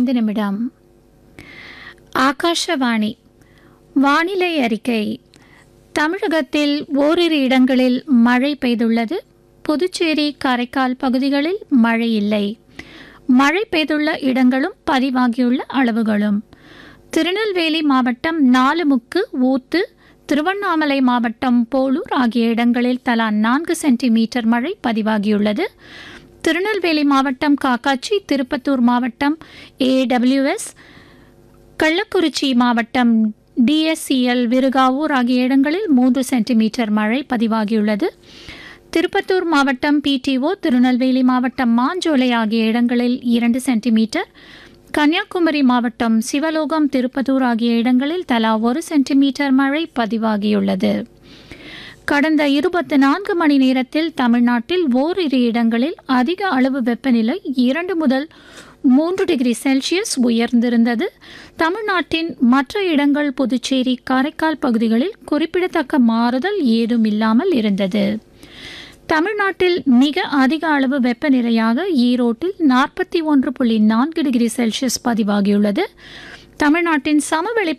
ஐந்து நிமிடம் ஆகாஷவாணி வானிலை அறிக்கை தமிழகத்தில் ஓரிரு இடங்களில் மழை பெய்துள்ளது புதுச்சேரி காரைக்கால் பகுதிகளில் மழை இல்லை மழை பெய்துள்ள இடங்களும் பதிவாகியுள்ள அளவுகளும் திருநெல்வேலி மாவட்டம் நாலுமுக்கு ஊத்து திருவண்ணாமலை மாவட்டம் போலூர் ஆகிய இடங்களில் தலா நான்கு சென்டிமீட்டர் மழை பதிவாகியுள்ளது திருநெல்வேலி மாவட்டம் காக்காட்சி திருப்பத்தூர் மாவட்டம் ஏடபிள்யூஎஸ் கள்ளக்குறிச்சி மாவட்டம் டிஎஸ்சிஎல் விருகாவூர் ஆகிய இடங்களில் மூன்று சென்டிமீட்டர் மழை பதிவாகியுள்ளது திருப்பத்தூர் மாவட்டம் பிடிஓ திருநெல்வேலி மாவட்டம் மாஞ்சோலை ஆகிய இடங்களில் இரண்டு சென்டிமீட்டர் கன்னியாகுமரி மாவட்டம் சிவலோகம் திருப்பத்தூர் ஆகிய இடங்களில் தலா ஒரு சென்டிமீட்டர் மழை பதிவாகியுள்ளது கடந்த இருபத்தி நான்கு மணி நேரத்தில் தமிழ்நாட்டில் ஓரிரு இடங்களில் அதிக அளவு வெப்பநிலை இரண்டு முதல் மூன்று டிகிரி செல்சியஸ் உயர்ந்திருந்தது தமிழ்நாட்டின் மற்ற இடங்கள் புதுச்சேரி காரைக்கால் பகுதிகளில் குறிப்பிடத்தக்க மாறுதல் ஏதும் இல்லாமல் இருந்தது தமிழ்நாட்டில் மிக அதிக அளவு வெப்பநிலையாக ஈரோட்டில் நாற்பத்தி ஒன்று புள்ளி நான்கு டிகிரி செல்சியஸ் பதிவாகியுள்ளது தமிழ்நாட்டின் சமவெளி